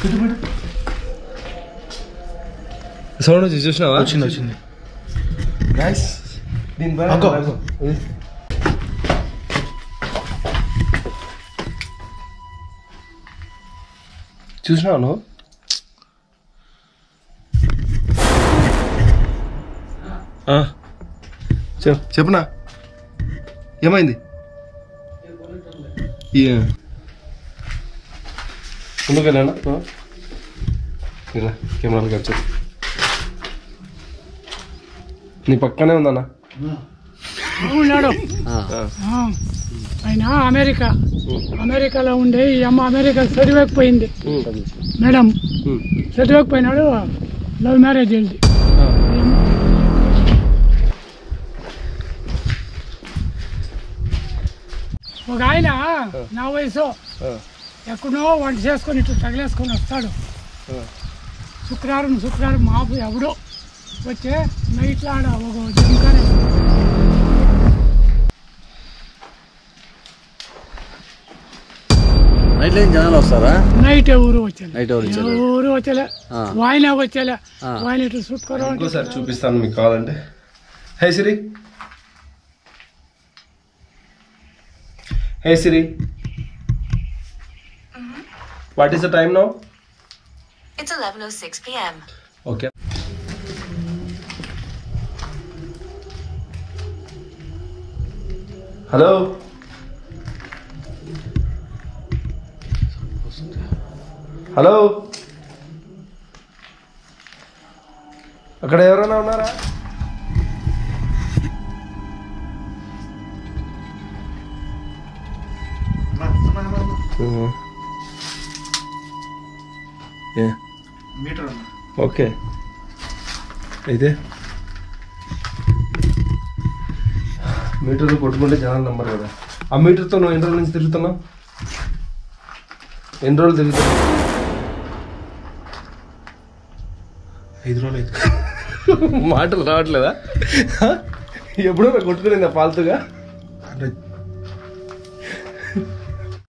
Sound వచ్చి చూసినావా వచ్చింది వచ్చింది నైస్ దీని పైన అగ్గో. అగ్గో. ఇది. చూసినావా నువ్వు ఆ. చెప్ చెప్పునా ఏమైంది ఏ. ముందుకెళ్ళా ఇలా కెమెరాలు ఖర్చు నీ పక్కనే ఉందన్నా ఉన్నాడు ఆ, ఆయన అమెరికా అమెరికాలో ఉండే ఈ అమ్మ అమెరికా చదివకపోయింది మేడం చదివకపోయినాడు లవ్ మ్యారేజ్ వెళ్ళి ఒక ఆయన నా వయసు ఎక్కడో వంట చేసుకొని ఇట్లా తగిలేసుకొని వస్తాడు శుక్రవారం శుక్రవారం మాపు ఎవడో వచ్చే నైట్లో ఆడ ఒక జంకానే నైట్ ఏం జనాలు వస్తారా నైట్ ఊరు వచ్చేలే నైట్ ఎవరు వచ్చారు ఊరు వచ్చేలే ఆ. వాయిన వచ్చేలే వాయిన ఇటు చుట్టుకోవడం ఇంకోసారి చూపిస్తాను మీకు కావాలంటే hey Siri hey Siri what is the time now It's 11.06 p.m. Okay hello hello అక్కడ ఎవరైనా ఉన్నారా ఏ మీటర్ ఓకే అయితే మీటర్ కొట్టుకుంటే జనాలు నంబర్ కదా ఆ మీటర్తో నువ్వు ఎన్ని రోజుల నుంచి తిరుగుతున్నావు ఎన్ని రోజులు తిరుగుతున్నావు ఐదు రోజులు అయితే మాటలు రావట్లేదా ఎప్పుడో కొట్టుకునేదా ఫాల్తుగా